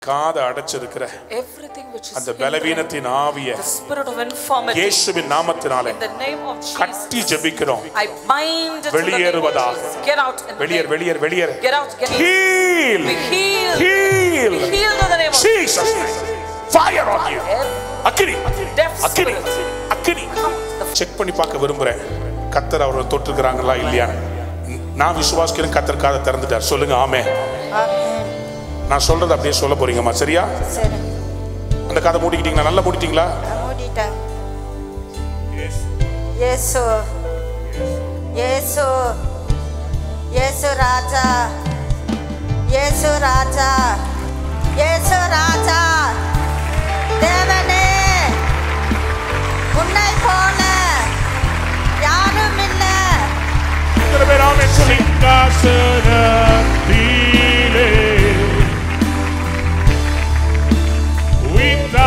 காதை அடைச்சிருக்கிற Everything which is அந்த hindering, பலவீனத்தின் ஆவிய the spirit of infirmity, இயேசுவின் நாமத்தினாலே in the name of கட்டி Jesus, ஜெபிக்கிறோம் I bind it in the name of வெளியேறுவதாக. Jesus. Get out in the வெளியேறு name. வெளியேறு வெளியேறு Get out, get out. Heal Be healed. Heal Be healed in the name of Jesus fire on you அக்கினி Deaf அக்கினி spirit. அக்கினி check பண்ணி பார்க்க விரும்புறேன் கத்தர் அவரை தொட்டிருக்கிறாங்களா இல்லையா நான் விசுவாசிக்கிறேன் கத்தர் காதை திறந்துட்டார் சொல்லுங்க ஆமே ஆமென். நான் சொல்றது அப்படியே சொல்ல போறீங்கம்மா சரியா சரி அந்த காதை மூடிக்கிட்டீங்களா நல்லா மூடிட்டீங்களா நான் மூடிட்டேன் இயேசு இயேசு இயேசு ராஜா இயேசு ராஜா இயேசு ராஜா தேவனே உன்னை போல யாரும் இல்லை எத்தனை பேர் ஆமே சொல்லி சிங்காசனத்திலே உயிர்த்த